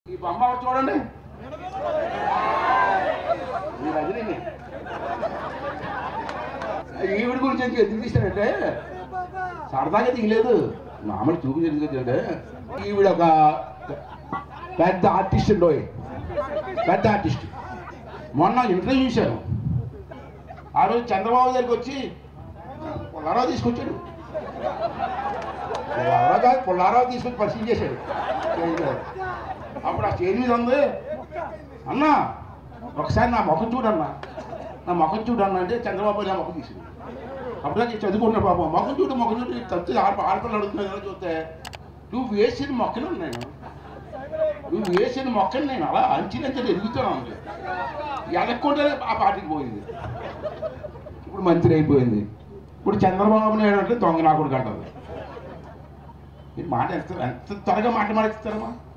ఈ బొమ్మ ఒకటి చూడండి ఈ రజనీని ఈవిడ గురించి ఎందుకు ఎందుకు తీశారంటే సరదాగా తీయలేదు మామూలు చూపు ఎందుకంటే ఈవిడ ఒక పెద్ద ఆర్టిస్ట్ అండి ఓయ్. పెద్ద ఆర్టిస్ట్ మొన్న ఇంటర్వ్యూ చూశాను ఆ రోజు చంద్రబాబు దగ్గరికి వచ్చి పుల్లారావు తీసుకొచ్చాడు పుల్లారావు కాదు పుల్లారావు తీసుకొచ్చి పరిచయం చేశాడు స్టేజ్ మీద. అప్పుడు ఆ స్టేజ్ మీద ఉంది అన్న ఒకసారి నా ముఖం చూడన్నా నా ముఖం చూడన్నా అంటే చంద్రబాబు నా ముఖం తీసింది అప్పుడు చదువుకుంటున్నా బాబు ముఖం చూడు ముఖం చూడు తప్పితే ఆడ ఆడపిల్లలు అడుగుతున్నాయి కదా చూస్తే నువ్వు వేసిన మొక్కను నేను నువ్వు వేసిన మొక్కను నేను అలా అంచినంచెలు ఎదుగుతున్నాను అంతే ఎలక్కుంటే ఆ పార్టీకి పోయింది ఇప్పుడు మంత్రి అయిపోయింది ఇప్పుడు చంద్రబాబు నాయుడు అంటే దొంగ నాకుడు కంటది ఈ మాట ఎంత ఎంత త్వరగా మాట మాడిస్తారమ్మా